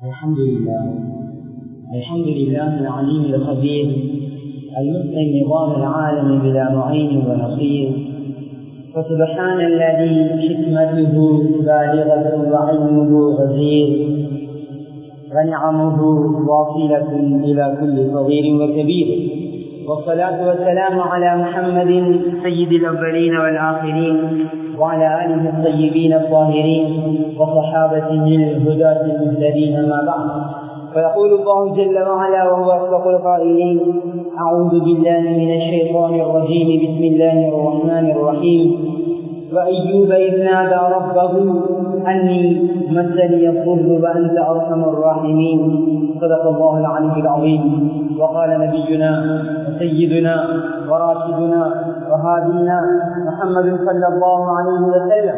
الحمد لله الحمد لله العليم الخبير المتقن نظام العالم بلا معين ونصير فسبحان الذي حكمته بالغة وعلمه غزير ونعمه واصلة إلى كل صغير وكبير والصلاة والسلام على محمد سيد الأولين والآخرين وعلى آله الطيبين الطاهرين وصحابته الهداة المهتدين ما بعد فيقول الله جل وعلا وهو أصدق القائلين أعوذ بالله من الشيطان الرجيم بسم الله الرحمن الرحيم وأيوب إذ نادى ربه أني مسني الضر وأنت أرحم الراحمين صدق الله العلي العظيم وقال نبينا وسيدنا وراشدنا وهادينا محمد صلى الله عليه وسلم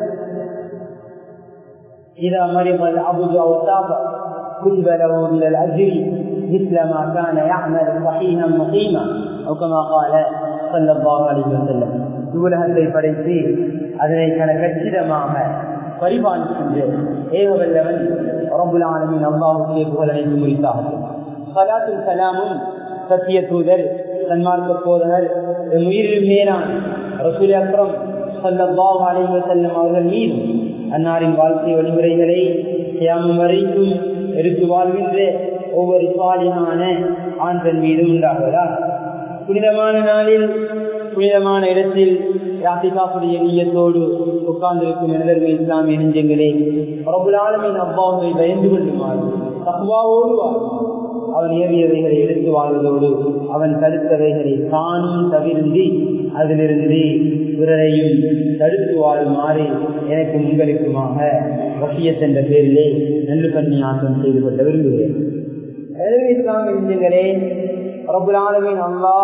إذا مرض العبد أو سافر كتب له من الأجر مثل ما كان يعمل صحيحا مقيما أو كما قال صلى الله عليه وسلم உலகத்தை படைத்து அதனை கச்சிதமாக பரிபாலிக்கின்ற ஏகவல்லவன் ரபுல் ஆலமின் அல்லாஹுக்கே புகழ் அனைத்து முடித்தாகட்டும் சலாத்தும் சலாமும் சத்திய தூதர் சன்மார்க்க போதகர் உயிரில் மேலான ரசூல் அக்ரம் சல்லாஹ் அலைவ செல்லும் அவர்கள் மீது அன்னாரின் வாழ்க்கை வழிமுறைகளை தியாமம் வரைக்கும் எடுத்து வாழ்கின்ற ஒவ்வொரு சாலியான ஆண் பெண் மீதும் உண்டாகுவதா புனிதமான நாளில் புனிதமான இடத்தில் யாத்திகாப்புடைய நீயத்தோடு உட்கார்ந்திருக்கும் மனிதர்கள் இஸ்லாமிய நெஞ்சங்களே பிரபுலாலமின் அப்பாவை பயந்து கொள்ளுமாறு தக்குவாவோடு அவன் ஏறியவைகளை எடுத்து வாழ்வதோடு அவன் தடுத்தவைகளை தானும் தவிர்ந்து அதிலிருந்து பிறரையும் தடுத்து வாழுமாறு எனக்கு உங்களுக்குமாக வசியத் என்ற பேரிலே நன்று பண்ணி ஆட்டம் செய்து கொள்ள விரும்புகிறேன் இஸ்லாமிய நெஞ்சங்களே பிரபுலாலமின் அல்லா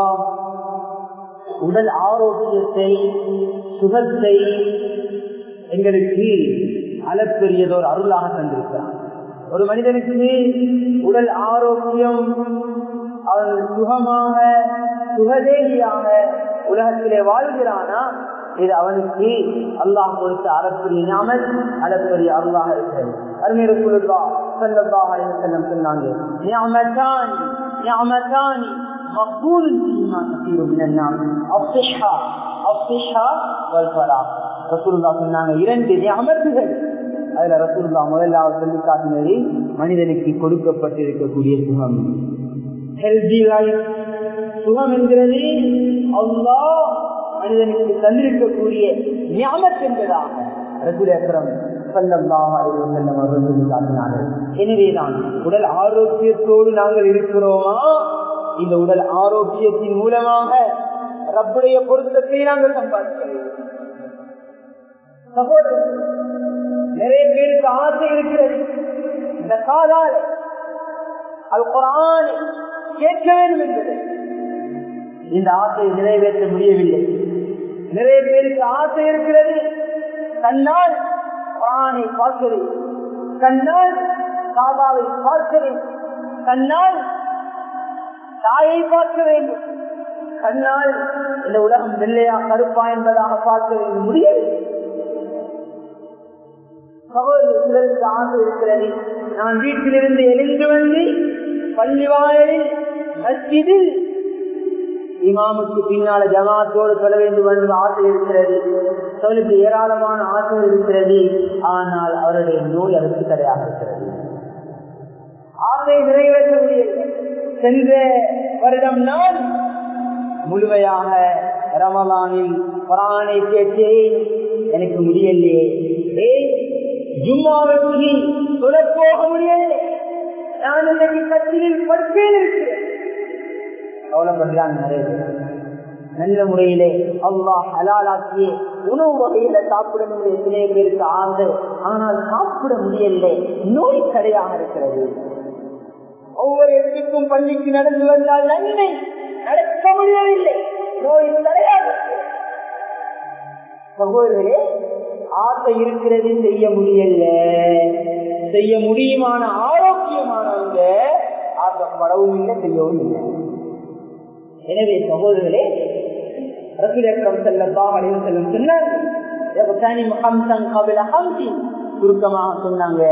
உடல் ஆரோக்கியத்தை சுகத்தை எங்களுக்கு அளப்பெரியதோர் அருளாக தந்திருக்கிறான் ஒரு மனிதனுக்கு உடல் ஆரோக்கியம் அவன் சுகமாக சுகதேகியாக உலகத்திலே வாழ்கிறானா இது அவனுக்கு அல்லாஹ் கொடுத்த அளப்பெரிய ஞாமல் அளப்பெரிய அருளாக இருக்கிறது அருமையில குழுவா செல்லப்பா செல்லம் சொன்னாங்க ஞாமத்தான் ஞாமத்தான் مقبول فيما كثير من الناس الصحة الصحة والفراغ رسول الله சொன்னாங்க இரண்டு அமர்வுகள் அதுல ரசூல்லா முதலாவது சொல்லி காட்டினது மனிதனுக்கு கொடுக்கப்பட்டிருக்கக்கூடிய சுகம் ஹெல்தி லைஃப் சுகம் என்கிறது அல்லா மனிதனுக்கு தந்திருக்கக்கூடிய ஞாபகம் என்பதாக ரசூல் அக்ரம் எனவேதான் உடல் ஆரோக்கியத்தோடு நாங்கள் இருக்கிறோமா இந்த உடல் ஆரோக்கியத்தின் மூலமாக ரப்புடைய பொருத்தத்தை நாங்கள் சம்பாதிக்கிறோம் சகோதரர் நிறைய பேருக்கு ஆசை இருக்கிறது இந்த காலால் அது குரான் கேட்க வேண்டும் என்பது இந்த ஆசையை நிறைவேற்ற முடியவில்லை நிறைய பேருக்கு ஆசை இருக்கிறது தன்னால் குரானை பார்க்கிறேன் தன்னால் காபாவை பார்க்கிறேன் தன்னால் தாயை பார்க்க வேண்டும் கண்ணால் இந்த உலகம் வெள்ளையா கருப்பா என்பதாக பார்க்க வேண்டும் முடியவில்லை சகோதரர்களுக்கு ஆசை இருக்கிறது நான் வீட்டிலிருந்து எழுந்து வந்து பள்ளி வாயலில் மஸ்ஜிதில் இமாமுக்கு பின்னால ஜமாத்தோடு சொல்ல வேண்டும் என்று ஆசை இருக்கிறது சொல்லுக்கு ஏராளமான ஆசை இருக்கிறது ஆனால் அவருடைய நோய் அதற்கு தடையாக இருக்கிறது ஆசை நிறைவேற்ற முடியவில்லை சென்ற வருடம் நான் முழுமையாக ரமலானில் குரானை கேட்டேன் எனக்கு முடியலையே ஜும்மாவுக்கு போக முடியவில்லை நான் இன்னைக்கு கட்சியில் படுப்பேன் இருக்கிறேன் கவலைப்படுறான் நிறைய நல்ல முறையிலே அல்லாஹ் ஹலாலாக்கிய உணவு வகையில சாப்பிடணும் எத்தனை பேருக்கு ஆசை ஆனால் சாப்பிட முடியவில்லை நோய் கடையாக இருக்கிறது ஒவ்வொரு இடத்துக்கும் பள்ளிக்கு நடந்து வந்தால் நன்மை நடக்க முடியவில்லை நோய் தடையாக சகோதரர்களே ஆசை இருக்கிறது செய்ய முடியல செய்ய முடியுமான ஆரோக்கியமானவங்க ஆசைப்படவும் இல்லை செய்யவும் இல்லை எனவே சகோதரர்களே ரசூல் அக்ரம் ஸல்லல்லாஹு அலைஹி வஸல்லம் சொன்னார் يغتنم خمسا قبل خمس சுருக்கமாக சொன்னாங்க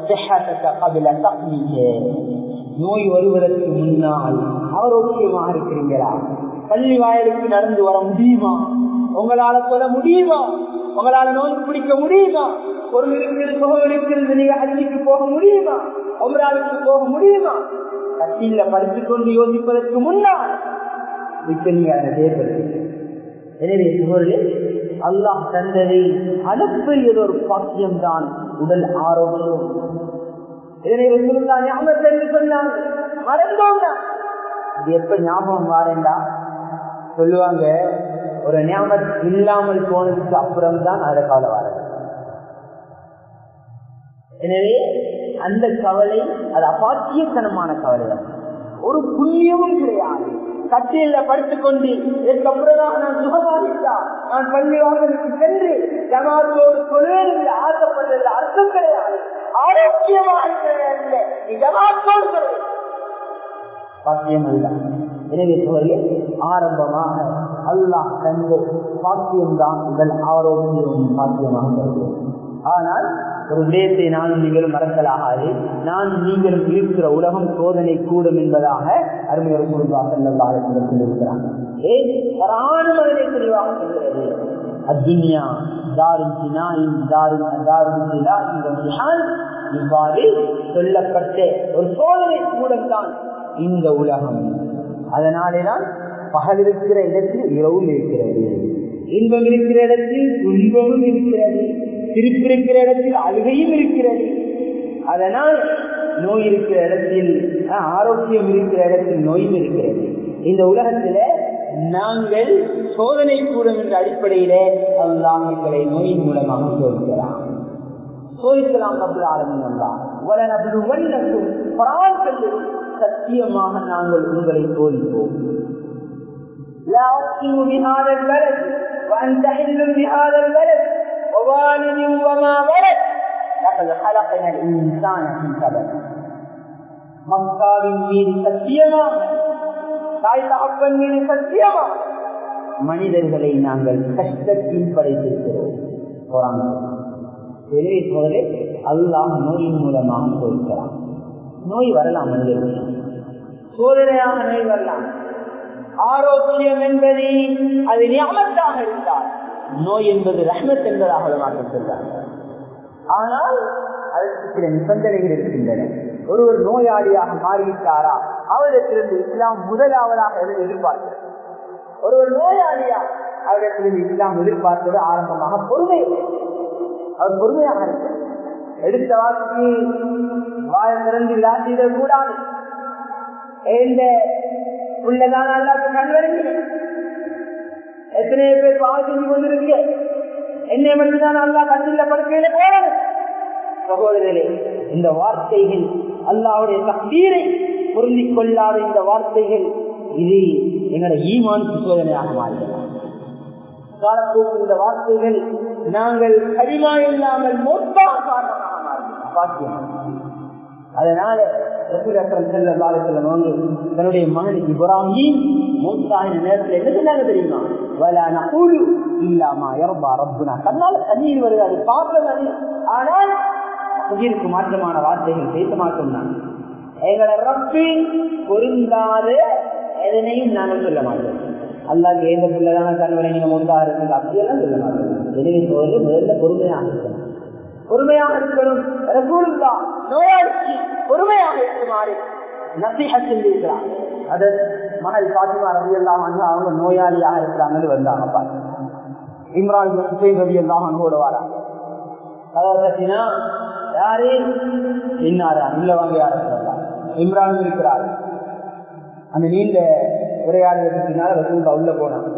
நோய் வருவதற்கு முன்னால் ஆரோக்கியமாக இருக்கிறீங்களா பள்ளி வாயிலுக்கு நடந்து வர முடியுமா உங்களால சொல்ல முடியுமா உங்களால நோய் பிடிக்க முடியுமா பொருள் இருக்கிறது சுகம் இருக்கிறது நீங்க அருவிக்கு போக முடியுமா ஒமராவுக்கு போக முடியுமா கட்டில படுத்துக் கொண்டு யோசிப்பதற்கு முன்னால் இப்ப நீங்க அதை தேர்வு எனவே சுகர்களே அல்லாஹ் தந்ததை அளப்பெரியது ஒரு பாக்கியம்தான் உடல் ஆரோக்கியம் இதனை ஞாபகத்தை என்று சொன்னாங்க மறந்தோங்க இது எப்ப ஞாபகம் வாரேண்டா சொல்லுவாங்க ஒரு ஞாபகம் இல்லாமல் போனதுக்கு அப்புறம் தான் அதை கவலை வர எனவே அந்த கவலை அது அபாக்கியத்தனமான கவலை ஒரு புண்ணியமும் கிடையாது கட்டில படுத்துக் கொண்டு இதற்கப்புறம் நான் சுகமாகிட்டா நான் பள்ளி வாங்கலுக்கு சென்று ஜமாத்தோடு தொழில் என்று ஆசைப்பட்டது அர்த்தம் கிடையாது ஆரோக்கியமாக கிடையாது நீ ஜமாத்தோடு தொழில் பாக்கியம் அல்ல எனவே சோழர்களே ஆரம்பமாக அல்லாஹ் தந்த பாக்கியம்தான் உங்கள் ஆரோக்கியம் பாக்கியமாக வருகிறது ஆனால் ஒரு விடயத்தை நானும் நீங்களும் மறக்கலாகாது நான் நீங்களும் இருக்கிற உலகம் சோதனை கூடும் என்பதாக அருமையர் குடும்பாக சொல்லியிருக்கிறாங்க ஏன் பராணும் அதனை தெளிவாக சொல்கிறது அத்துன்யா தாரும் சினாயின் தாரும் தாரும் இவ்வாறு சொல்லப்பட்ட ஒரு சோதனை கூடம் தான் இந்த உலகம் அதனாலேதான் பகல் இருக்கிற இடத்தில் இரவும் இருக்கிறது இன்பம் இருக்கிற இடத்தில் துன்பமும் இருக்கிறது சிரிப்பு இருக்கிற இடத்தில் அழுகையும் இருக்கிறது அதனால் நோய் இருக்கிற இடத்தில் ஆரோக்கியம் இருக்கிற இடத்தில் நோயும் இருக்கிறது இந்த உலகத்துல நாங்கள் சோதனை கூடும் என்ற அடிப்படையில அல்லாம் எங்களை நோயின் மூலமாக சோதிக்கலாம் சோதிக்கலாம் நபுல் ஆரம்பிக்கலாம் சத்தியமாக நாங்கள் உங்களை சோதிப்போம் لا أقسم بهذا البلد وأنت حل بهذا البلد ووالد وما ولد لقد خلقنا الإنسان في كبد மக்காவின் மீது சத்தியமாக தாய் தகப்பன் மீது சத்தியமாக மனிதர்களை நாங்கள் கஷ்டத்தில் படைத்திருக்கிறோம் எனவே போதே அல்லாம் நோயின் மூலமாக சோதிக்கலாம் நோய் வரலாம் மனிதர்கள் சோதனையாக நோய் வரலாம் ஆரோக்கியம் என்பது அது நியமத்தாக இருந்தால் நோய் என்பது ரஹ்மத் என்பதாக மாற்றம் சொல்றாங்க ஆனால் அதற்கு சில நிபந்தனைகள் இருக்கின்றன ஒருவர் நோயாளியாக மாறிவிட்டாரா அவரிடத்திலிருந்து இஸ்லாம் முதலாவதாக எதிர்பார்க்கிறது ஒருவர் நோயாளியா அவரிடத்திலிருந்து இஸ்லாம் எதிர்பார்ப்பது ஆரம்பமாக பொறுமை அவர் பொறுமையாக இருக்கு எடுத்த வாக்கு வாய திறந்து விளாசிடக் கூடாது எந்த உள்ளதான அல்லாக்கு கண் வருங்க எத்தனை பேர் பாவம் செஞ்சு கொண்டிருக்கீங்க என்னை மட்டும்தான் அல்லா கண்ணில் படுக்கையில போறது சகோதரர்களே இந்த வார்த்தைகள் அல்லாவுடைய தக்தீரை பொருந்திக் கொள்ளாத இந்த வார்த்தைகள் இது எங்களோட ஈமான் சோதனையாக மாறுகிறது காலப்போக்கு இந்த வார்த்தைகள் நாங்கள் கரிமா இல்லாமல் மொத்தம் காரணமாக மாறுகிறோம் அதனால தன்னுடைய மகன் இப்ராஹிம் மூத்தாயின நேரத்தில் என்ன சொன்னாங்க தெரியுமா வலான கூழு இல்லாமா எரபா ரப்புனா கண்ணால தண்ணீர் வருது அது பார்த்தது ஆனால் உயிருக்கு மாற்றமான வார்த்தைகள் பேச மாட்டோம் நான் எங்களை ரப்பி பொருந்தாத எதனையும் நாங்கள் சொல்ல மாட்டோம் அல்லாக்கு எந்த பிள்ளைதான கணவனை நீங்க மூத்தா இருக்குது அப்படியெல்லாம் சொல்ல மாட்டோம் எனவே சொல்வது முதல்ல பொறுமையாக இருக்கணும் பொறுமையாக இருக்கணும் ரசூலுல்லா நோயாளிக்கு பொறுமையாக இருக்குமாறு நசிஹ செஞ்சிருக்கிறார் அது மகள் பாத்திமா ரவி எல்லாம் வந்து அவங்க நோயாளியாக இருக்கிறாங்கன்னு வந்தாங்க பாருங்க இம்ரான் ஹுசைன் ரவி எல்லாம் அனுகூட வராங்க கதவத்தினா யாரு இன்னாரா இல்ல வாங்க யார சொல்லலாம் இம்ரான் இருக்கிறார் அந்த நீண்ட உரையாடுறதுக்கு பின்னால ரசூல்லா உள்ள போனாங்க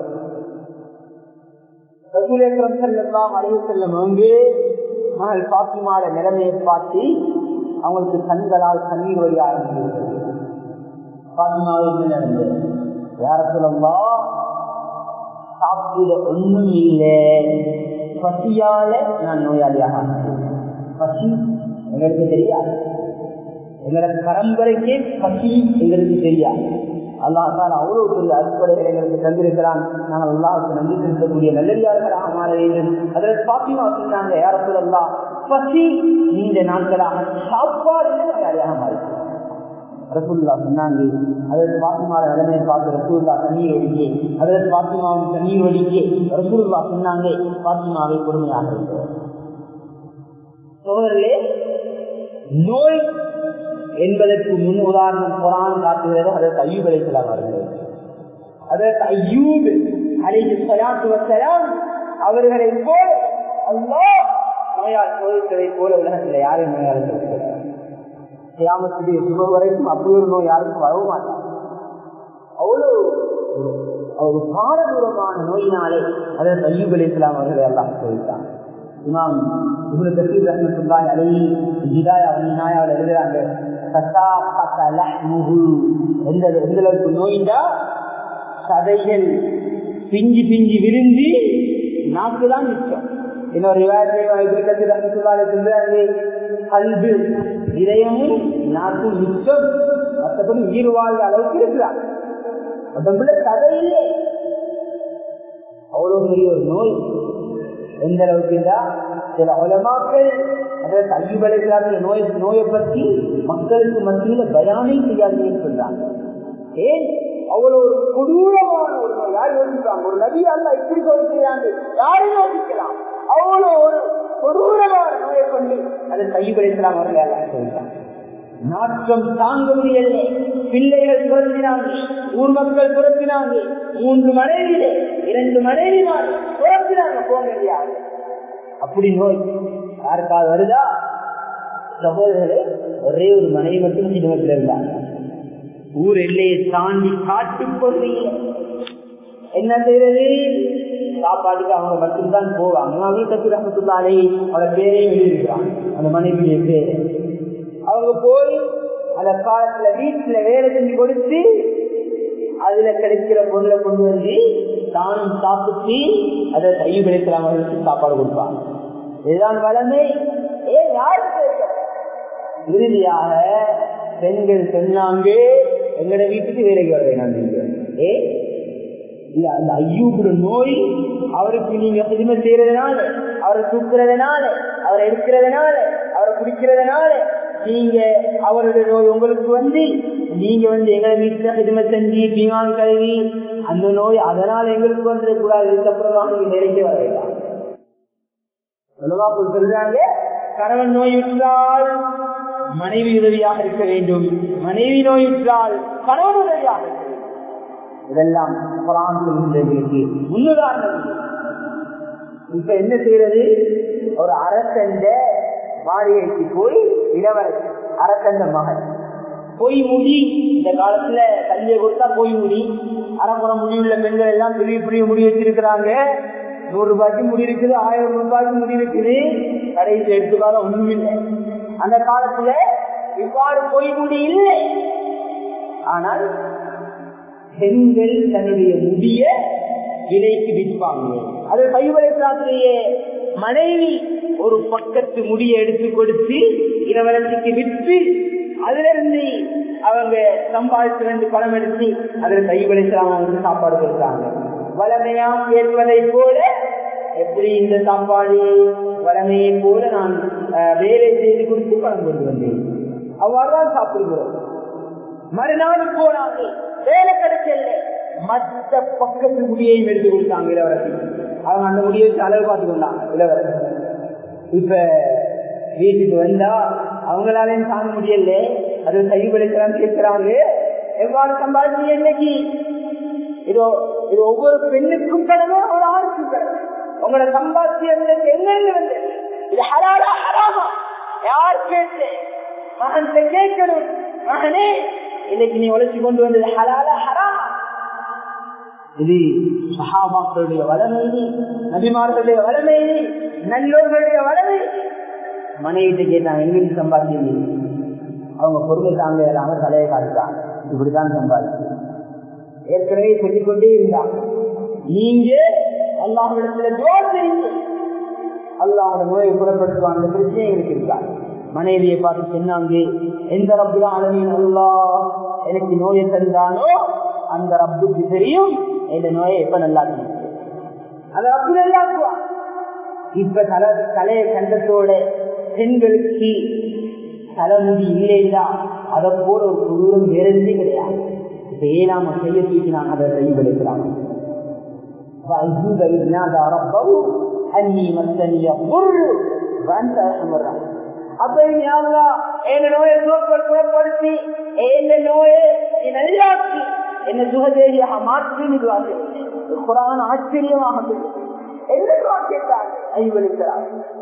ரசூலேக்கரம் செல்லாம் அழிவு செல்லும் அங்கு மகள் பாத்திமாட நிலைமையை பார்த்து அவங்களுக்கு கண்களால் கண்ணீர் வழி ஆரம்பிக்கிறது பாத்திமாவுக்கு நடந்தது யார சொல்லலாம் சாப்பிட ஒண்ணும் இல்லை பசியால நான் நோயாளியாக பசி எங்களுக்கு தெரியாது எங்களோட பரம்பரைக்கே பசி எங்களுக்கு தெரியாது அல்லாஹால அவ்வளவு பெரிய அறுப்படைகள் எங்களுக்கு தந்திருக்கிறான் நாங்கள் அல்லாவுக்கு நன்றி செலுத்தக்கூடிய நல்லடியார்களாக மாற வேண்டும் அதில் பாத்திமா சொன்னாங்க யார சொல்லலாம் பசி நீண்ட நாட்களாக சாப்பாடு நோயாளியாக மாறி ரசூல்லா சொன்னாங்க அதற்கு பாத்திமார நிலைமையை பார்த்து ரசூல்லா தண்ணீர் வடிக்க அதற்கு பாத்திமாவும் தண்ணீர் வடிக்க ரசூல்லா சொன்னாங்க பாத்திமாவை கொடுமையாக இருக்கிறோம் சோழர்களே நோய் என்பதற்கு முன் உதாரணம் குரான் காட்டுகிறதோ அதற்கு ஐயூப் அலைசலாம் அவர்கள் அதற்கு ஐயூப் அலைஹி ஸலாத்து வஸலாம் அவர்களை போல் அல்லாஹ் நோயால் சோதித்ததை போல உலகத்தில் யாரையும் நோயால் சோதிக்கிறார் கியாமத்துடைய சுப வரைக்கும் அப்படி ஒரு நோய் யாருக்கும் வரவும் மாட்டார் அவ்வளவு ஒரு பாரதூரமான நோயினாலே அதற்கு ஐயூப் அலைசலாம் அவர்களை எல்லாம் சோதித்தார் இமாம் இவ்வளவு கசீர் ரஹமத்துல்லாஹி அலைஹி ஹிதாயா வன்னினாயாவில் எழுதுறாங்க எந்த எந்த அளவுக்கு நோயிண்டா கதைகள் பிஞ்சு பிஞ்சு விரிந்து நாக்கு தான் மிச்சம் இன்னொரு கல்வி இதயமும் நாக்கு மிச்சம் மற்றபடி உயிர் வாழ்ந்த அளவுக்கு இருக்கிறார் உடம்புல கதை இல்லை அவ்வளவு பெரிய ஒரு நோய் எந்த அளவுக்கு சில உலமாக்கள் அதாவது ஐயுபலைகளாக நோய் நோயை பற்றி மக்களுக்கு மத்தியில பயானே செய்யாதுன்னு சொல்றாங்க ஏன் அவ்வளவு ஒரு கொடூரமான ஒரு நோய் யார் யோசிப்பாங்க ஒரு நபி அல்ல இப்படி யோசிக்கிறாங்க யாரும் யோசிக்கலாம் அவ்வளவு ஒரு கொடூரமான நோயை கொண்டு அதை கையுபலைக்கலாம் அவர்கள் எல்லாம் சொல்றாங்க நாற்றம் தாங்க முடியல பிள்ளைகள் புரட்டினாங்க ஊர் மக்கள் புரட்டினாங்க மூன்று மனைவியிலே இரண்டு மனைவிமார் புரட்டினாங்க போக முடியாது அப்படி நோய் யாருக்காவது வருதா சகோதரர்களே ஒரே ஒரு மனைவி மட்டும் சினிமத்தில் இருந்தாங்க ஊர் எல்லையை தாண்டி காட்டு பகுதியில் என்ன செய்யறது சாப்பாட்டுக்கு அவங்க மட்டும்தான் போவாங்க வீட்டுக்கு ரசத்துள்ளாலே அவளை பேரையும் எழுதியிருக்கிறாங்க அந்த மனைவியுடைய பேரை அவங்க போய் அந்த காலத்துல வீட்டுல வேலை செஞ்சு கொடுத்து அதுல கிடைக்கிற பொருளை கொண்டு வந்து தானும் சாப்பிட்டு அதை கையில் கிடைக்கிறவங்களுக்கு சாப்பாடு கொடுப்பாங்க இதுதான் வளமை ஏ யாரு இறுதியாக பெண்கள் சொன்னாங்க எங்கட வீட்டுக்கு வேலைக்கு வர வேணாம் நீங்க ஏ இல்ல அந்த ஐயூபுட நோய் அவருக்கு நீங்க எதுவுமே செய்யறதுனால அவரை தூக்குறதுனால அவரை எடுக்கிறதுனால அவரை குடிக்கிறதுனால நீங்க அவருடைய நோய் உங்களுக்கு வந்து நீங்க வந்து எங்களை வீட்டுல எதுவுமே செஞ்சு பீமான் கழுவி அந்த நோய் அதனால எங்களுக்கு வந்து கூடாது இதுக்கப்புறம் நீங்க நிலைக்கு வர வேண்டாம் சொல்றாங்க கணவன் நோயுற்றால் மனைவி உதவியாக இருக்க வேண்டும் மனைவி நோயுற்றால் கணவன் உதவியாக இருக்க வேண்டும் இதெல்லாம் குரான் சொல்கின்றவர்களுக்கு முன்னுதாரணம் இப்ப என்ன செய்யறது ஒரு அரசண்ட மாளிகைக்கு போய் இளவரசன் அரசண்ட மகன் பொய் முடி இந்த காலத்துல கல்வியை கொடுத்தா பொய் முடி அரைக்குறம் முடி உள்ள பெண்கள் எல்லாம் பெரிய பெரிய முடி வச்சிருக்கிறாங்க நூறு ரூபாய்க்கு முடி இருக்குது ஆயிரம் ரூபாய்க்கு முடி இருக்குது கடைசி எடுத்துக்காக ஒண்ணும் இல்லை அந்த காலத்துல இவ்வாறு பொய் முடி இல்லை ஆனால் பெண்கள் தன்னுடைய முடிய விலைக்கு விற்பாங்க அது கைவரைக்காத்திலேய மனைவி ஒரு பக்கத்து முடியை எடுத்து கொடுத்து இளவரசிக்கு விற்று அதுல இருந்து அவங்க சம்பாதிச்சு ரெண்டு பணம் எடுத்து அதுல கைவழிச்சாங்க வந்து சாப்பாடு கொடுத்தாங்க வளமையா கேட்பதை போல எப்படி இந்த சாப்பாடு வளமையை போல நான் வேலை செய்து கொடுத்து பணம் கொண்டு வந்தேன் அவ்வாறுதான் சாப்பிடுகிறோம் மறுநாள் போனாங்க வேலை கிடைக்கல மற்ற பக்கத்து முடியையும் எடுத்து கொடுத்தாங்க இளவரசி அவங்க அந்த முடியை அளவு பார்த்து கொண்டாங்க இளவரசி இப்ப வீட்டுக்கு வந்தா அவங்களாலையும் தாங்க முடியல அது கைவிளைக்கலாம் கேட்கிறாங்க எவ்வாறு சம்பாதிச்சு என்னைக்கு இதோ இது ஒவ்வொரு பெண்ணுக்கும் கடமை ஒரு ஆணுக்கும் கடமை உங்களோட சம்பாத்தியத்துக்கு எங்க வந்து இது ஹராரா ஹராமா யார் கேட்டு மகன் கேட்கணும் மகனே இன்னைக்கு நீ உழைச்சி கொண்டு வந்தது ஹலாலா ஹராமா இது சஹாபாக்களுடைய வளமை நபிமார்களுடைய வளமை நல்லோர்களுடைய வளமை மனைவிட்டு கேட்டாங்க எங்களுக்கு சம்பாதிச்சு அவங்க பொருள் தாங்க இல்லாம தலையை காட்டுறாங்க இப்படித்தான் சம்பாதிச்சு ஏற்கனவே சொல்லிக்கொண்டே இருந்தாங்க நீங்க அல்லாஹிடத்துல துவா செய்யுங்க அல்லாஹோட நோயை குணப்படுத்துவாங்க அந்த பிரச்சனை எனக்கு இருக்கா மனைவியை பார்த்து சொன்னாங்க எந்த ரப்புல அளவின் அல்லா எனக்கு நோயை தந்தானோ அந்த ரப்புக்கு தெரியும் இந்த நோயை எப்ப நல்லா அந்த ரப்பு நல்லாக்குவான் இப்ப தலை தலையை கண்டத்தோட பெண்களுக்கு தலைமுடி இல்லையா அதை போல ஒரு கொடூரம் வேற எதுவுமே கிடையாது இப்ப ஏழாம செய்ய தூக்கி நான் அதை கைவிடுக்கிறாங்க அப்ப என்ன நோயை குணப்படுத்தி என்ன நோயை நல்லாக்கி என்ன சுகதேவியாக மாற்றி குரான் ஆச்சரியமாக கேட்டாங்க ஐவளிக்கிறார்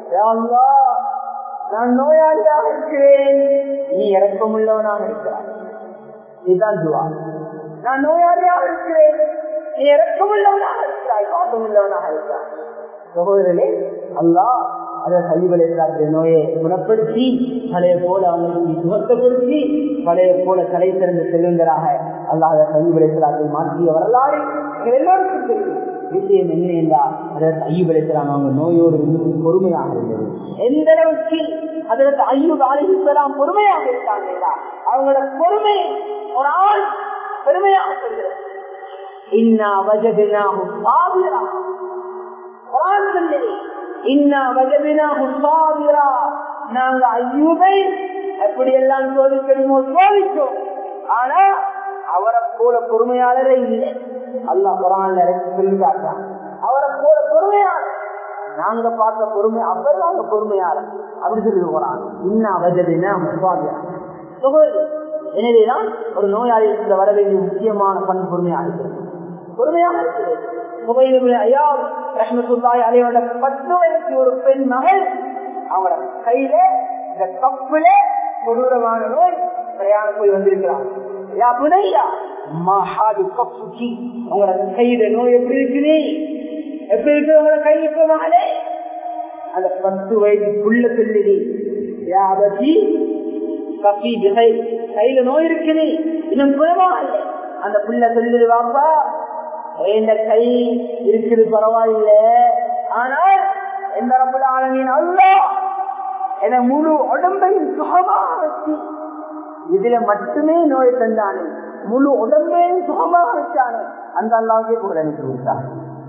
நான் நோயாளியாக இருக்கிறேன் நீ இறக்கமுள்ளவனாக இருக்கிறாய் இதுதான் துவா நான் நோயாளியாக இருக்கிறேன் நீ இறக்கமுள்ளவனாக இருக்கிறாய் பாசமுள்ளவனாக இருக்கிறாய் சகோதரர்களே அல்லா அதை சைவலைக்கிறார்கள் நோயை குணப்படுத்தி பழைய போல அவங்களுக்கு சுகத்தப்படுத்தி பழைய போல தலை சிறந்த செல்வந்தராக அல்லாத சைவலைக்கிறார்கள் மாற்றிய வரலாறு எல்லோருக்கும் தெரியும் விஷயம் என்ன என்றால் அதற்கு ஐயுபடுத்தலாம் அவங்க நோயோடு இருந்து பொறுமையாக இருந்தது எந்த அளவுக்கு அதற்கு ஐயூப் ஆலிசலாம் பொறுமையாக இருக்காங்க அவங்களோட பொறுமை ஒரு ஆள் பெருமையாக சொல்கிறது இன்னா வஜதினாகும் சாவிரா குரான் சொல்லுது இன்னா வஜதினாகும் சாவிரா நாங்க ஐயூபை எப்படி எல்லாம் சோதிக்கணுமோ சோதிச்சோம் ஆனா அவரை போல பொறுமையாளரே இல்லை அல்லா குரான்ல சொல்லி காட்டான் அவரை போல பொறுமையாளர் நாங்க பார்த்த பொறுமை அவர் நாங்க பொறுமையாளர் அப்படி சொல்லி போறாங்க இன்னும் அவஜதினா எனவேதான் ஒரு நோயாளிகள் வர வேண்டிய முக்கியமான பண்பு பொறுமையாக இருக்கிறது பொறுமையாக இருக்கிறது ஐயா ரஷ்மத்துல்லாய் அலையோட பத்து வயசு ஒரு பெண் மகள் அவங்களோட கையில இந்த கப்புல கொடூரமான நோய் பிரயாணம் போய் வந்திருக்கிறாங்க உங்களோட கையில நோய் எப்படி இருக்குது எப்படி இருக்கு உங்களோட கை இப்ப மகளே அந்த பத்து வயது புள்ள சொல்லுது யாபதி கபி திசை கையில நோய் இருக்குது இன்னும் குணமா இல்லை அந்த புள்ள சொல்லுது வாப்பா இந்த கை இருக்குது பரவாயில்ல ஆனால் எந்த ரப்பல ஆளுமின் அல்ல என முழு உடம்பையும் சுகமா வச்சு இதுல மட்டுமே நோய் தந்தானே முழு உடம்பையும் சுகமாக வச்சானே அந்த அல்லாவுக்கே கூட அனுப்பி விட்டான்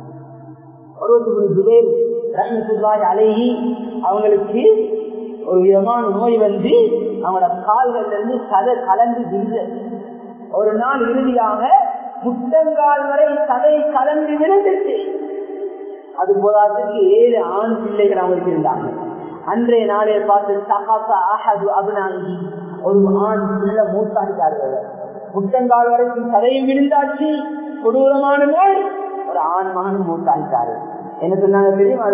அழகி அவங்களுக்கு ஒரு விதமான நோய் வந்து அவங்களோட கால்கள்ல இருந்து சதை கலந்து விழுது ஒரு நாள் இறுதியாக முட்டங்கால் வரை சதை கலந்து விழுந்துச்சு அது போதாதுக்கு ஏழு ஆண் பிள்ளைகள் அவங்களுக்கு இருந்தாங்க அன்றைய நாளை பார்த்து சகாசா அஹது அபுனாங்கி ஒரு ஆண் பிள்ளை மூத்தாடிட்டார்கள் முட்டங்கால் வரைக்கும் சதையும் விழுந்தாச்சு கொடூரமான நோய் ஒரு ஆண் மகன் மூத்தாடிட்டாரு என்ன சொன்னாங்க தெரியுமா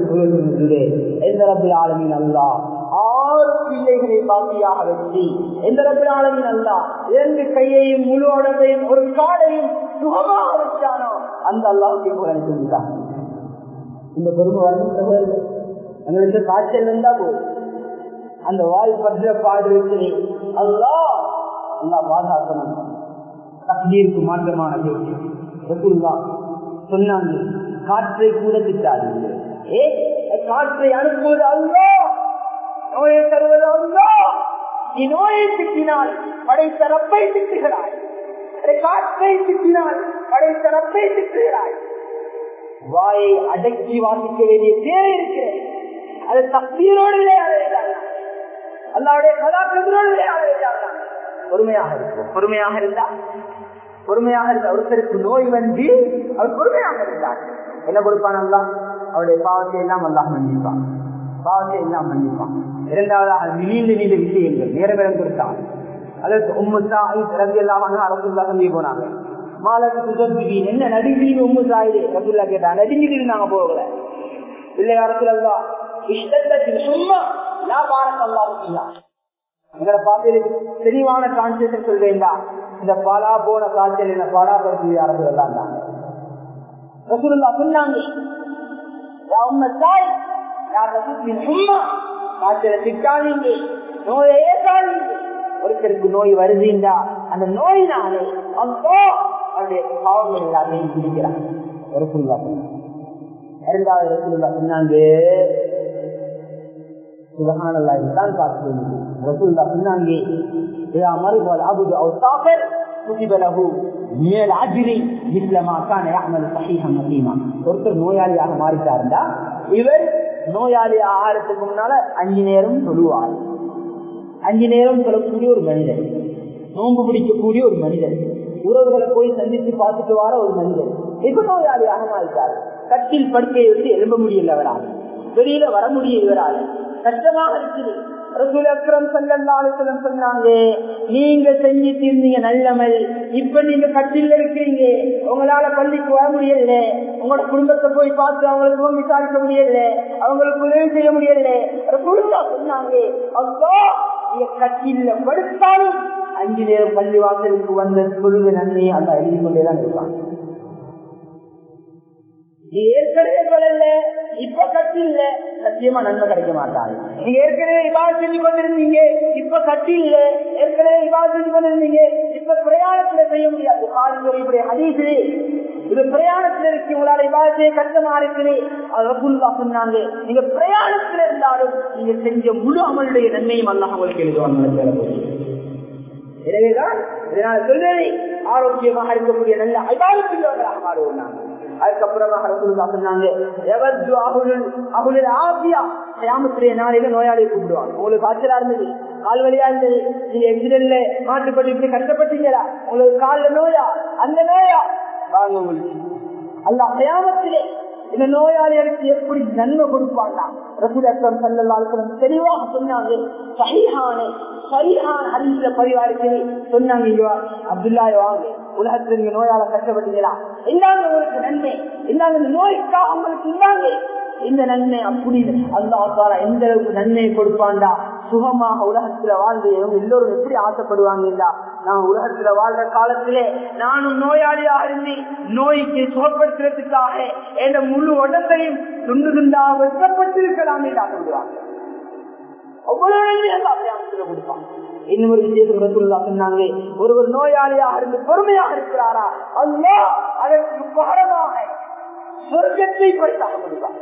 எந்த ரப்பில் ஆளுமின் அல்லா ஆறு பிள்ளைகளை பாக்கியாக வச்சு எந்த ரப்பில் ஆளுமின் அல்லா இரண்டு கையையும் முழு உடம்பையும் ஒரு காலையும் சுகமாக வச்சானோ அந்த அல்லாவுக்கு கூட அனுப்பிவிட்டாங்க இந்த பெருமை வந்து எங்களுக்கு காய்ச்சல் இருந்தா போதும் அந்த வாய் பற்ற பாடு இருக்கிறே அல்லா அல்லா பாதுகாக்கணும் தண்ணீருக்கு மாற்றமான பேச்சு சொன்னாங்க காற்றை கூட திட்டாதீங்க ஏ காற்றை அனுப்புவது அல்லா நோயை தருவது அல்லா நீ நோயை திட்டினால் படைத்த ரப்பை திட்டுகிறாய் காற்றை திட்டினால் படைத்த ரப்பை திட்டுகிறாய் வாயை அடக்கி வாசிக்க வேண்டிய தேவை இருக்கிறது அது தப்பீரோடு விளையாடுகிறார்கள் அல்லாவுடைய கலாச்சாரத்தோடு விளையாடுகிறார்கள் பொறுமையாக இருக்கும் பொறுமையாக இருந்தா பொறுமையாக இருந்த ஒருத்தருக்கு நோய் வந்து அவர் பொறுமையாக இருந்தார் என்ன கொடுப்பான் அல்லா அவருடைய பாவத்தை எல்லாம் அல்லாஹ் மன்னிப்பான் பாவத்தை எல்லாம் மன்னிப்பான் இரண்டாவதாக நீண்ட நீண்ட விஷயங்கள் நேரம் கொடுத்தான் அதற்கு உம்முசா ரவி எல்லாம் அரசுல்லா சொல்லி போனாங்க மாலக்கு சுதந்திரின் என்ன நடுங்கின்னு உம்மு சாயிலே ரசுல்லா கேட்டா நடுங்கிட்டு நாங்க போகல இல்லை அரசுல இஷ்டத்தின் சும்மா நான் பாரத் அல்லா எங்களை பார்த்து தெளிவான கான்சியஸ் சொல்றேன்டா இந்த பாலா போன காய்ச்சல் என்ன பாலா பற்றி அரசு எல்லாம் ரசூலுல்லா சொன்னாங்க தாய் யார் ரசூலின் சும்மா காய்ச்சலை திட்டாதீங்க நோயை ஏற்காதீங்க ஒருத்தருக்கு நோய் வருதுண்டா அந்த நோயினாலே அப்போ அவருடைய பாவங்கள் எல்லாத்தையும் பிடிக்கிறான் ரசூல்லா இரண்டாவது ரசூலுல்லா சொன்னாங்க சுபஹானல்லாஹ் தான் பார்த்து ரசூலுல்லாஹ் சொன்னாங்க يا مرض العبد او سافر كتب له من العجل مثل ما كان يعمل صحيحا مقيما ஒருத்தர் நோயாளியாக மாறிட்டாருந்தா இவர் நோயாளி ஆகாரத்துக்கு முன்னால அஞ்சு நேரம் சொல்லுவார் அஞ்சு நேரம் சொல்லக்கூடிய ஒரு மனிதர் நோன்பு பிடிக்கக்கூடிய ஒரு மனிதர் உறவுகளை போய் சந்தித்து பார்த்துட்டு வர ஒரு மனிதர் இப்ப நோயாளியாக மாறிட்டார் கட்டில் படுக்கையை விட்டு எழும்ப முடியல அவரால் வெளியில வர முடியும் இவரால் கஷ்டமாக இருக்குது ரசூல் அக்ரம் சல்லல்லாஹு சொன்னாங்க நீங்க செஞ்சிட்டு இருந்தீங்க நல்லமல் இப்ப நீங்க கட்டில இருக்கிறீங்க உங்களால பள்ளிக்கு வர முடியல உங்களோட குடும்பத்தை போய் பார்த்து அவங்களுக்கு விசாரிக்க முடியல அவங்களுக்கு உதவி செய்ய முடியல ரசூலுல்லா சொன்னாங்க அப்பா நீங்க கட்டில படுத்தாலும் அஞ்சு நேரம் பள்ளி வாசலுக்கு வந்த பொழுது நன்மையை அந்த எழுதி கொண்டேதான் இருப்பாங்க ஏற்கனவே பலல்ல இப்ப கட்டி இல்ல சத்தியமா நன்மை கிடைக்க மாட்டாங்க நீங்க ஏற்கனவே இவாள் செஞ்சு கொண்டிருந்தீங்க இப்ப கட்டி இல்ல ஏற்கனவே இவாள் செஞ்சு கொண்டிருந்தீங்க இப்ப பிரயாணத்துல செய்ய முடியாது காலங்கள் இப்படி ஹதீசு இது பிரயாணத்துல இருக்கு உங்களால இவாள் செய்ய கஷ்டமா இருக்குது ரபுல்லா சொன்னாங்க நீங்க பிரயாணத்துல இருந்தாலும் நீங்க செஞ்ச முழு அமலுடைய நன்மையும் அல்லாஹ் உங்களுக்கு எழுதுவாங்க எனவேதான் இதனால சொல்வதை ஆரோக்கியமாக இருக்கக்கூடிய நல்ல ஐபாதத்துள்ளவர்களாக மாறுவோம் நாங்கள் அதுக்கப்புறமாக ரசூலுல்லா சொன்னாங்க எவத்து அகுலுல் அகுலுல் ஆசியா கியாமத்துடைய நாளையில நோயாளியை கூப்பிடுவாங்க உங்களுக்கு காய்ச்சலா இருந்தது கால் வலியா இருந்தது நீங்க எக்ஸிடென்ட்ல மாட்டுப்பட்டு இப்படி கஷ்டப்பட்டீங்களா உங்களுக்கு கால்ல நோயா அந்த நோயா வாங்க உங்களுக்கு அல்ல கயாமத்திலே இந்த நோயாளிகளுக்கு எப்படி நன்மை கொடுப்பாண்டா ரசூல் அக்ரம் சல்லல்லாஹு தெளிவாக சொன்னாங்க சஹீஹான சரியான ஹரிசில பதிவாருக்கு சொன்னாங்க இங்க அப்துல்லா வாங்க உலகத்துல நீங்க நோயால கஷ்டப்பட்டீங்களா இல்லாத உங்களுக்கு நன்மை இல்லாத இந்த நோய்க்காக உங்களுக்கு இல்லாங்க இந்த நன்மை அப்படி அல்லா எந்த அளவுக்கு நன்மையை கொடுப்பாண்டா சுகமாக உலகத்துல வாழ்ந்து எல்லோரும் எப்படி ஆசைப்படுவாங்க இல்லா நான் உலகத்துல வாழ்ற காலத்திலே நானும் நோயாளியாக இருந்து நோய்க்கு சுகப்படுத்துறதுக்காக என் முழு உடம்பையும் துண்டு துண்டா வெட்டப்பட்டிருக்கலாம் என்று ஆசைப்படுவாங்க அவ்வளவு கொடுப்பாங்க இன்னொரு விஷயத்துக்கு ரசூல்லா சொன்னாங்க ஒருவர் நோயாளியாக இருந்து பொறுமையாக இருக்கிறாரா அல்லா அதற்கு பகரமாக சொர்க்கத்தை பரிசாக கொடுப்பாங்க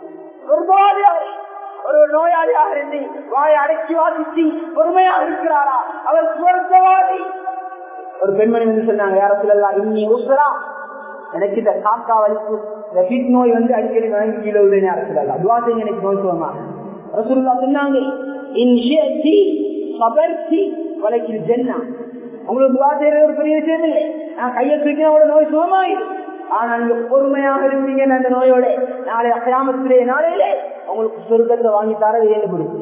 ஒரு நோயாளியாக இருந்து வாயை அடக்கி வாசிச்சு பொறுமையாக இருக்கிறாரா அவர் சுவர்க்கவாதி ஒரு பெண்மணி வந்து சொன்னாங்க யார சொல்லலாம் இன்னி உசுரா எனக்கு இந்த காக்கா வலிப்பு இந்த ஹீட் நோய் வந்து அடிக்கடி வாங்கி கீழே உள்ள நேரம் சொல்லலாம் துவா செய்ய எனக்கு நோய் சுகமா ரசூல்லா சொன்னாங்க இன்ஷி சபர்ச்சி வலைக்கு ஜென்னா உங்களுக்கு துவா செய்யறது ஒரு பெரிய விஷயம் இல்லை நான் கையை தூக்கினா ஒரு நோய் சுகமாயிடும் ஆனா நீங்க பொறுமையாக இருந்தீங்க அந்த நோயோட நாளை அக்கிராமத்திலே நாளையிலே உங்களுக்கு சொர்க்கத்தை வாங்கி தர ஏழுபடுது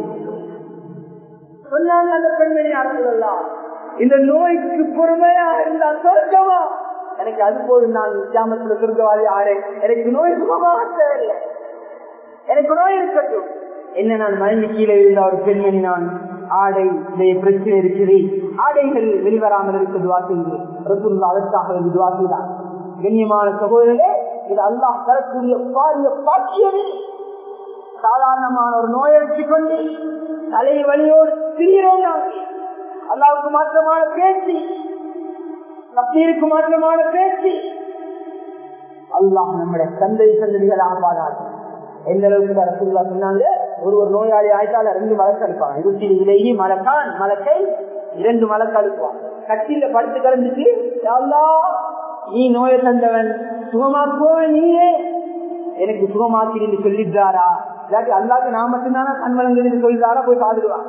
சொன்னாங்க அந்த பெண்மணி அரசுலாம் இந்த நோய்க்கு பொறுமையா இருந்தா சொர்க்கமா எனக்கு அது போதும் நான் கிராமத்துல சொர்க்கவாதி ஆறேன் எனக்கு நோய் சுகமாக தேவையில்லை எனக்கு நோய் இருக்கட்டும் என்ன நான் மனைவி கீழே இருந்த ஒரு பெண்மணி நான் ஆடை பிரச்சனை இருக்குது ஆடைகள் வெளிவராமல் இருக்கிறது வாக்குகிறது ரசூல்லா அதற்காக துவாக்குதான் கண்ணியமான சகோதரர்களே இது அல்லாஹ் தரக்கூடிய பாரிய பாக்கியது சாதாரணமான ஒரு நோயை கொண்டு தலை வழியோடு திரிகிறோம் நாங்கள் அல்லாவுக்கு மாற்றமான பேச்சு நப்பீருக்கு மாற்றமான பேச்சு அல்லாஹ் நம்முடைய தந்தை சந்ததிகளாக பாதாது எந்த அளவுக்கு ரசூல்லா சொன்னாங்க ஒரு ஒரு நோயாளி ஆயிட்டால ரெண்டு மலக்கு அனுப்பாங்க இருபத்தி இலேயே மலக்கான் மலக்கை இரண்டு மலக்கு அனுப்புவான் கட்டில படுத்து கிடந்துட்டு நீ நோயை தந்தவன் சுகமாக்குவன் நீயே எனக்கு சுகமாக்கிறீன்னு சொல்லிட்டாரா இல்லாட்டி அல்லாக்கு நான் மட்டும்தானே கண் வழங்குதுன்னு சொல்லிட்டாரா போய் காதுடுவான்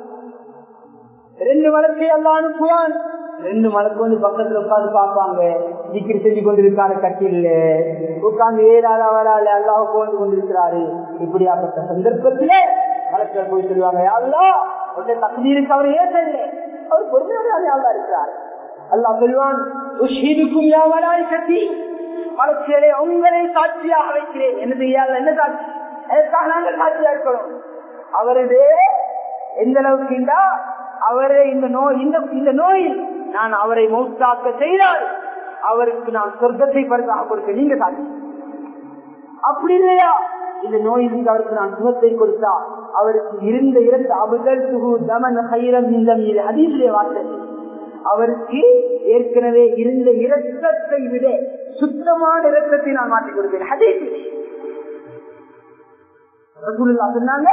ரெண்டு மலக்கை அல்லா அனுப்புவான் ரெண்டு மலக்கு வந்து பக்கத்துல உட்காந்து பார்ப்பாங்க திக்கிரி செஞ்சு கொண்டிருக்காரு கட்டில உட்கார்ந்து ஏறாத வராது அல்லாஹ் போந்து கொண்டிருக்கிறாரு இப்படியாப்பட்ட சந்தர்ப்பத்திலே மலக்கள் போய் சொல்லுவாங்க அல்லா உடனே தகுதியிருக்கு அவர் ஏற்றவில்லை அவர் பொறுமையோட அல்லா இருக்கிறார் அல்லா சொல்வான் உஷிதுக்கும் யாவராய் கட்டி மலர்ச்சியலை உங்களை சாட்சியாக வைக்கிறேன் என்ன செய்யாத என்ன சாட்சி அதற்காக நாங்கள் சாட்சியா இருக்கணும் அவரது எந்த அளவுக்கு அவரை இந்த நோய் இந்த இந்த நோயில் நான் அவரை மௌத்தாக்க செய்தால் அவருக்கு நான் சொர்க்கத்தை பரிசாக கொடுக்க நீங்க சாட்சி அப்படி இல்லையா இந்த நோயிலிருந்து அவருக்கு நான் சுகத்தை கொடுத்தா அவருக்கு இருந்த இரண்டு அபுதல் சுகு தமன் ஹைரம் இந்த மீது அதிசிலே வார்த்தை அவருக்கு ஏற்கனவே இருந்த இரத்தத்தை விட சுத்தமான இரத்தத்தை நான் மாற்றி கொடுப்பேன் ஹதீஸ் சொன்னாங்க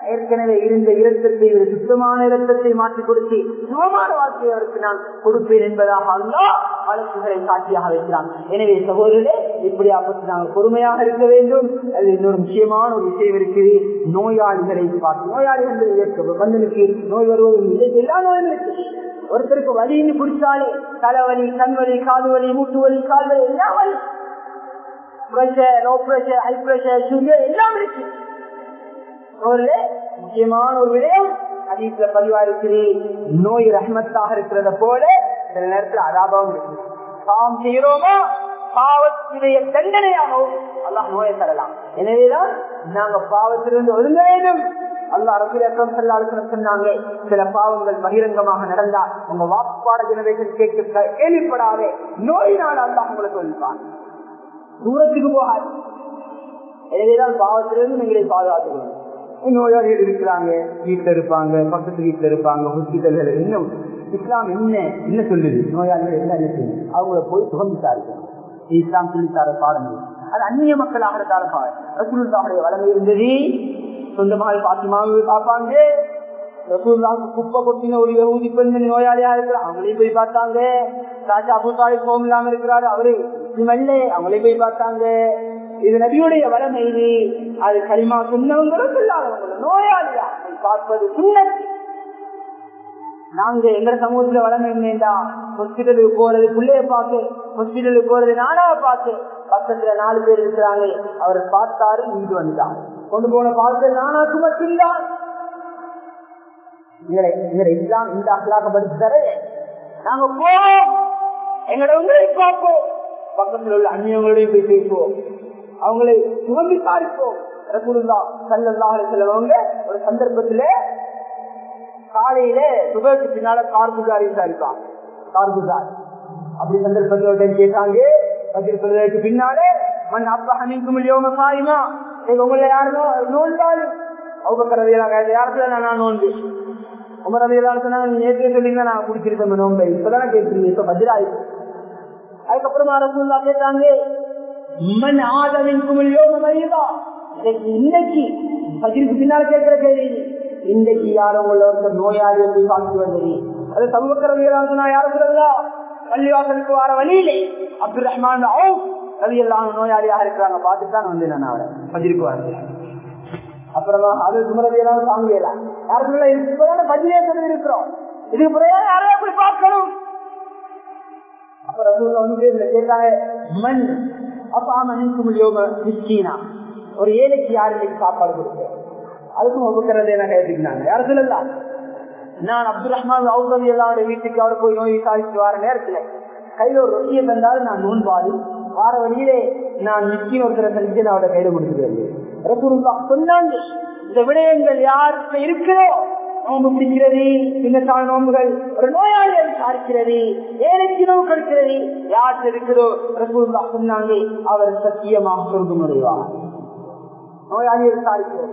ஏற்கனவே இருந்த இரத்தத்தை ஒரு சுத்தமான இரத்தத்தை மாற்றி கொடுத்து சுகமான வாழ்க்கையை அவருக்கு நான் கொடுப்பேன் என்பதாக அல்லா வழக்குகளை சாட்சியாக வைக்கிறான் எனவே சகோதரர்களே இப்படியாப்பட்டு நாங்கள் பொறுமையாக இருக்க வேண்டும் அது இன்னொரு முக்கியமான ஒரு விஷயம் இருக்குது நோயாளிகளை பார்த்து நோயாளிகள் மனிதனுக்கு நோய் வருவதும் இல்லை எல்லா நோயும் இருக்கு ஒருத்தருக்கு வலின்னு பிடிச்சாலே தலைவலி கண்வலி காது வலி மூட்டு வலி கால் வலி எல்லாம் வலி pressure low pressure high pressure sugar எல்லாம் இருக்கு ஒரு முக்கியமான ஒரு விடயம் அதீஸ்ல பதிவா இருக்குது நோய் ரஹ்மத்தாக இருக்கிறத போல சில நேரத்தில் அதாபம் இருக்கு பாவம் செய்கிறோமோ பாவத்தினுடைய தண்டனையாகவும் அல்லாஹ் நோயை தரலாம் எனவேதான் நாங்க பாவத்திலிருந்து ஒதுங்க வேண்டும் அல்லா ரசூலம் சொன்னாங்க சில பாவங்கள் பகிரங்கமாக நடந்தா உங்க வாக்குப்பாட ஜெனரேஷன் கேட்க கேள்விப்படாதே நோயினால் அல்லாஹ் உங்களுக்கு சொல்லிப்பான் தூரத்துக்கு போகாது எனவேதான் பாவத்திலிருந்து எங்களை பாதுகாத்துக்கணும் நோயாளிகள் இருக்கிறாங்க வீட்டுல இருப்பாங்க பக்கத்து வீட்டுல இருப்பாங்க ஹாஸ்பிட்டல்கள் இன்னும் இஸ்லாம் என்ன என்ன சொல்லுது நோயாளிகள் என்ன என்ன செய்யும் அவங்கள போய் சுகம் விசாரிக்கணும் இஸ்லாம் சொல்லித்தார பாடம் அது அந்நிய மக்களாக இருந்தால பாடம் ரசூலுல்லாவுடைய வளமை இருந்தது சொந்தமாக பாத்திமாவை பார்ப்பாங்க ரசூல்லாவுக்கு குப்பை கொட்டின ஒரு யகுதி பெண் நோயாளியா இருக்கிற அவங்களையும் போய் பார்த்தாங்க ராஜா அபுசாலி கோம் இல்லாம இருக்கிறாரு அவரு மெல்ல அவங்களையும் போய் பார்த்தாங்க இது நபியுடைய வளமை இது அது களிமா சொன்னவங்களும் சொல்லாதவங்களும் நோயாளியா பார்ப்பது சுண்ணத்து நாங்க எங்க சமூகத்துல வளமை என்னண்டா ஹாஸ்பிட்டலுக்கு போறது பிள்ளைய பார்த்து ஹாஸ்பிட்டலுக்கு போறது நானா பார்த்து பக்கத்துல நாலு பேர் இருக்கிறாங்க அவர் பார்த்தாரு வீடு வந்துட்டான் கொண்டு போன பார்த்து நானாக்கு மட்டும்தான் இஸ்லாம் இந்த அகலாக்கப்படுத்தாரு நாங்க போவோம் எங்களோட உங்களை பார்ப்போம் பக்கத்தில் உள்ள அந்நியங்களோடையும் போய் பேசுவோம் அவங்களை சுகம் விசாரிப்போம் ரசூலுல்லா சல்லல்லாஹு அலைஹி வஸல்லம் ஒரு சந்தர்ப்பத்துல காலையில சுபருக்கு பின்னால கார்குஜார் விசாரிப்பாங்க கார்குஜார் அப்படி சந்தர்ப்பத்தோட கேட்டாங்க பதில் சொல்றதுக்கு பின்னாலே மண் அப்பா ஹமிக்கும் யோம சாயுமா உங்களை யாருனோ நோன்பாள் அவங்க யாரத்துல நான் நோன்பு உமர் ரவியெல்லாம் சொன்னாங்க நேற்று சொல்லிங்க நான் குடிச்சிருக்கேன் நோன்பை இப்பதானே கேட்குறீங்க இப்ப பதிலாயிருக்கு அதுக்கப்புறமா ரசூல்லா கேட்டாங்க மண் ஆதமின் குமிழியோம மரியுதா இன்னைக்கு பதிலுக்கு பின்னால் கேட்கிற கேள்வி இன்றைக்கு யாரும் உள்ள ஒருத்தர் நோயாளி வந்து பார்த்து வந்தது அது சமூகக்கிறவர்களாக சொன்னா யாரும் சொல்லலா பள்ளிவாசலுக்கு வர வழியிலே அப்துல் ரஹ்மான் ரவி எல்லாம் நோயாளியாக இருக்கிறாங்க பார்த்துட்டு தான் வந்து நான் அவரை பதிலுக்கு வரேன் அப்புறமா அது சுமரவியெல்லாம் தாங்கலாம் யாரும் சொல்ல இப்பதான பதிலே சொல்லி இருக்கிறோம் இதுக்கு பிறகு யாரையா போய் பார்க்கணும் அப்புறம் வந்து கேட்டாங்க மண் அப்ப மணிக்கு முடியோம மிஸ்கீனா ஒரு ஏழைக்கு யாரு இன்னைக்கு சாப்பாடு கொடுக்க அதுக்கும் ஒப்புக்கிறது என்ன கேட்டுக்கிட்டாங்க யாரும் சொல்லலாம் நான் அப்துல் ரஹ்மான் அவுரதி எல்லாரோட வீட்டுக்கு அவர் போய் நோய் விசாரிச்சு வர நேரத்துல கையில ஒரு ரொட்டியை தந்தாலும் நான் நோன்பாடி வார வழியிலே நான் மிஸ்கின் ஒருத்தரை சந்திச்சு நான் அவரோட கையில கொடுத்துருவேன் சொன்னாங்க இந்த விடயங்கள் யாருக்கு இருக்கிறோ நோம்பு பிடிக்கிறது பின்னத்தான நோம்புகள் ஒரு நோயாளியை விசாரிக்கிறது ஏழைக்கு நோவு கிடைக்கிறது யாருக்கு இருக்கிறதோ ரசூல்லா சொன்னாங்க அவர் சத்தியமாக சொர்க்கம் அடைவார் நோயாளியை விசாரிக்கிறோம்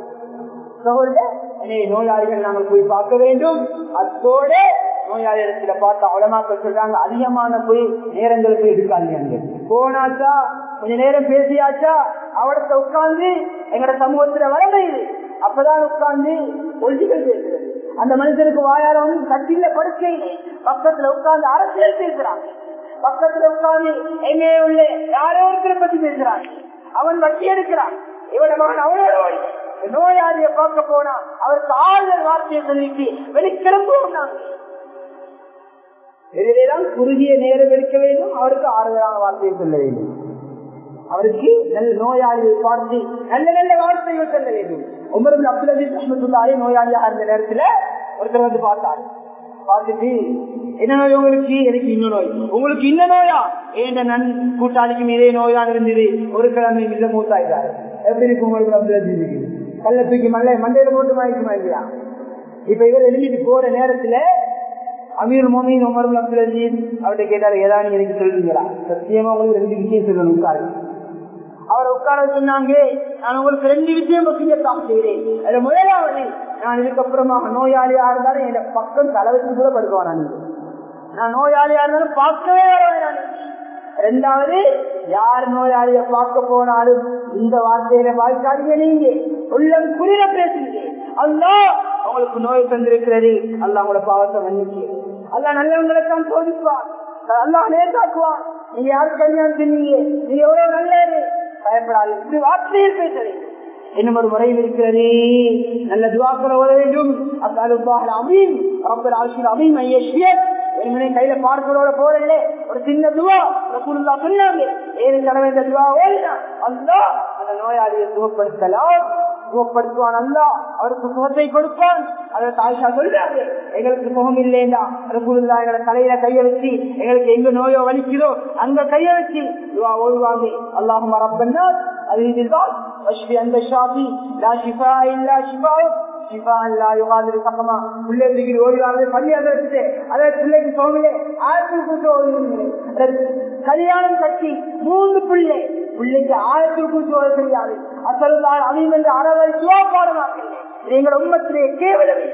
எனவே நோயாளிகள் நாங்கள் போய் பார்க்க வேண்டும் அத்தோட நோயாளி இடத்துல பார்த்தா உலமாக்கள் சொல்றாங்க அதிகமான போய் நேரங்கள் போய் எடுக்காதீங்க போனாச்சா கொஞ்ச நேரம் பேசியாச்சா அவடத்தை உட்கார்ந்து எங்கட சமூகத்துல வளர்ந்த இது அப்பதான் உட்கார்ந்து ஒழிகள் பேசுறது அந்த மனுஷனுக்கு வாயாரம் கட்டில படுக்கையிலே பக்கத்துல உட்கார்ந்து அரசியல் பேசுறாங்க பக்கத்துல உட்கார்ந்து எங்கே உள்ள யாரோ ஒருத்தரை பத்தி பேசுறாங்க அவன் வட்டி எடுக்கிறான் இவன மகன் அவனோட நோயாளிய பார்க்க போனா அவருக்கு ஆறுதல் வார்த்தையை சொல்லிட்டு வெளிக்கிளம்புவோம் நாங்க எனவேதான் குறுகிய நேரம் எடுக்க வேண்டும் அவருக்கு ஆறுதலான வார்த்தையை சொல்ல வேண்டும் அவருக்கு நல்ல நோயாளியை பார்த்து நல்ல நல்ல வார்த்தைகள் சொல்ல வேண்டும் உமர் அப்துல் அஜீஸ் அஹமதுல்லாலே நோயாளியாக இருந்த நேரத்துல ஒருத்தர் வந்து பார்த்தார் பார்த்துட்டு என்ன நோய் உங்களுக்கு எனக்கு இன்னும் நோய் உங்களுக்கு இன்ன நோயா ஏண்ட நன் கூட்டாளிக்கும் இதே நோய் தான் இருந்தது ஒரு கிழமை மிக மூத்தாயிட்டாரு எப்படி இருக்கு உங்களுக்கு அப்துல் அஜீஸுக்கு கல்ல தூக்கி மல்ல மண்டையில போட்டு வாங்கிக்குமா இல்லையா இப்ப இவர் எழுதிட்டு போற நேரத்துல அமீர் மோமின் உமர் அப்துல் அஜீஸ் அவர்கிட்ட கேட்டாரு ஏதாவது எனக்கு சொல்றீங்களா சத்தியமா உங்களுக்கு ரெண்டு விஷயம் சொல்லணும் உட்காரு அவர் உட்கார சொன்னாங்க நான் உங்களுக்கு ரெண்டு விஷயம் பசியத்தான் செய்கிறேன் அதுல முதலாவது நான் இதுக்கப்புறமாக நோயாளியா இருந்தாலும் என் பக்கம் தலைவச்சு கூட படுக்குவான் நான் நான் நோயாளியா இருந்தாலும் பார்க்கவே வரவேன் ரெண்டாவது யார் நோயாளிய பார்க்க போனாலும் இந்த வார்த்தையில வாய்க்காதீங்க நீங்க உள்ளம் குளிர பேசுகிறேன் அல்லா உங்களுக்கு நோய் தந்திருக்கிறது அல்லா உங்களோட பாவத்தை மன்னிச்சு அல்லா நல்லவங்களை தான் சோதிப்பான் அல்லா நேர்த்தாக்குவான் நீங்க யாரு கல்யாணம் சொன்னீங்க நீங்க எவ்வளவு நல்லது பயப்படாது இப்படி வார்த்தையில் பேசுறீங்க இன்னும் ஒரு முறையில் இருக்கிறது நல்ல துவாக்கள் ஓட வேண்டும் அசாலுபாக அமீன் ரப்பல் ஆசிரியர் அமீன் ஐயஸ்வியர் வெறுமனே கையில பார்க்கலோட போடல ஒரு சின்ன துவா ரசூலுல்லாஹ் சொன்னாங்க ஏழு தடவை இந்த துவா ஓடினா அல்லாஹ் அந்த நோயாளியை சுகப்படுத்தலாம் சுகப்படுத்துவான் அல்லா அவருக்கு சுகத்தை கொடுப்பான் அதை தாய்ஷா சொல்றாங்க எங்களுக்கு சுகம் இல்லையா ரசூலுல்லாஹ் எங்களை தலையில கைய வச்சு எங்களுக்கு எங்க நோயோ வலிக்குதோ அங்க கைய வச்சு துவா ஓடுவாங்க அல்லாஹும் ரப்பன்னா அது இதுதான் واشفي انت الشافي لا شفاء الا شفاء شفاء لا يغادر سقما பிள்ளை தூக்கி ஓடி வரது பள்ளி அதை வச்சுட்டு அதை பிள்ளைக்கு சோமிலே ஆயிரத்தி கூட்டு ஓடி கல்யாணம் கட்டி மூன்று பிள்ளை பிள்ளைக்கு ஆயிரத்தி கூட்டு ஓட தெரியாது அசல்தான் அவங்க வந்து அறவை சுவா பாடமாக்கல எங்கள் உண்மத்திலே கேவலம்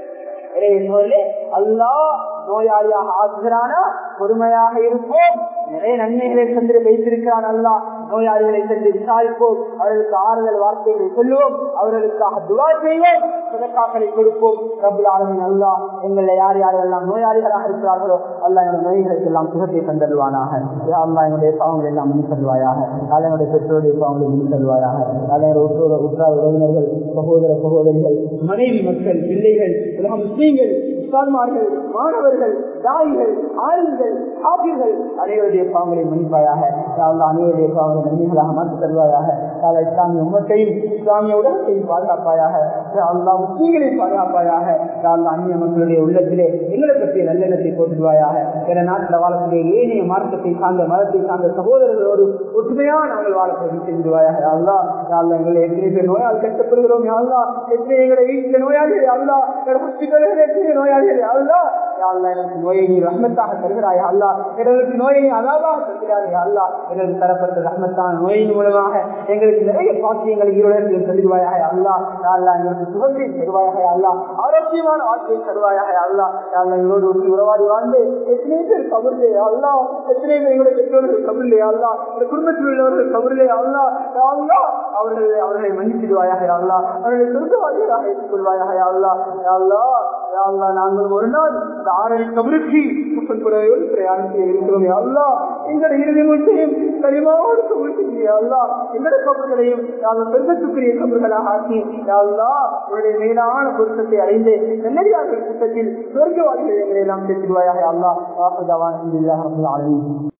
அல்லா நோயாளியாக ஆகுகிறானா பொறுமையாக இருப்போம் நிறைய நன்மைகளை சென்று வைத்திருக்கிறான் அல்லா நோயாளிகளை சென்று விசாரிப்போம் அவர்களுக்கு ஆறுதல் வார்த்தைகளை சொல்லுவோம் அவர்களுக்காக துவா செய்வோம் சுதக்காக்களை கொடுப்போம் பிரபுலாளமின் அல்லா எங்களை யார் யாரெல்லாம் நோயாளிகளாக இருக்கிறார்களோ அல்லா எங்கள் நோய்களுக்கு எல்லாம் சுகத்தை தந்தருவானாக அல்லா என்னுடைய பாவங்களை எல்லாம் முன் தருவாயாக அல்ல என்னுடைய பெற்றோருடைய பாவங்களை முன் தருவாயாக அல்ல உற்றோர உற்றார் உறவினர்கள் சகோதர சகோதரிகள் மனைவி மக்கள் பிள்ளைகள் உலக முஸ்லீம்கள் உஸ்தான்மார்கள் மாணவர்கள் தாய்கள் ஆளுங்கள் ஆபிர்கள் அனைவருடைய பாவங்களை மன்னிப்பாயாக அனைவருடைய பாவங்களை நன்மைகளாக மாற்றி தருவாயாக கால இஸ்லாமிய உமத்தையும் இஸ்லாமிய உலகத்தையும் பாதுகாப்பாயாக அல்லா முஸ்லீம்களை பாதுகாப்பாயாக அந்நிய மக்களுடைய உள்ளத்திலே எங்களை பற்றிய நல்லெண்ணத்தை போட்டுடுவாயாக பிற நாட்டில் வாழக்கூடிய ஏனைய மார்க்கத்தை சார்ந்த மதத்தை சார்ந்த சகோதரர்களோடு ஒற்றுமையாக நாங்கள் வாழ செஞ்சிடுவாயாக அல்லா அல்லா எங்களை எத்தனை பேர் நோயால் கஷ்டப்படுகிறோம் அல்லா எத்தனை எங்களை வீட்டில் நோயாளிகள் அல்லா ஹாஸ்பிட்டல்கள் எத்தனை நோயாளிகள் அல்லா எனக்கு நோயை நீ ரஹ்மத்தாக தருகிறாய் அல்லா எங்களுக்கு நோயை நீ அதாவாக தருகிறாய் அல்லா எங்களுக்கு தரப்பட்ட ரஹ்மத்தான நோயின் மூலமாக எங்களுக்கு நிறைய பாக்கியங்களை இருவர்கள் தருவாயாக அல்லா அல்லா எங்களுக்கு சுகத்தை தருவாயாக அல்லா ஆரோக்கியமான வாழ்க்கையை தருவாயாக அல்லா நாங்கள் எங்களோடு ஒரு உறவாடி வாழ்ந்து எத்தனை பேர் கபருலே அல்லா எத்தனை பேர் எங்களுடைய பெற்றோர்கள் கபருலே அல்லா எங்கள் குடும்பத்தில் உள்ளவர்கள் கபருலே அல்லா அல்லா அவர்கள் அவர்களை மன்னிச்சிடுவாயாக அல்லா அவர்களை சொந்தவாதிகளாக ஏற்றுக்கொள்வாயாக அல்லா அல்லா அல்லா நாங்கள் ஒரு நாள் அந்த ஆறரை கபருக்கு முப்பன்புறையோடு பிரயாணம் செய்ய இருக்கிறோம் அல்லா எங்களுடைய இறுதி முழுத்தையும் கனிமாவோடு கபூல் செய்ய அல்லா எங்களுடைய கபர்களையும் நாங்கள் பெருமத்துக்குரிய கபர்களாக ஆக்கி அல்லா உங்களுடைய மேலான பொருத்தத்தை அடைந்து நல்லடியார்கள் கூட்டத்தில் சொர்க்கவாதிகள் எங்களை எல்லாம் சேர்த்துடுவாயாக அல்லா வாக்குதாவான்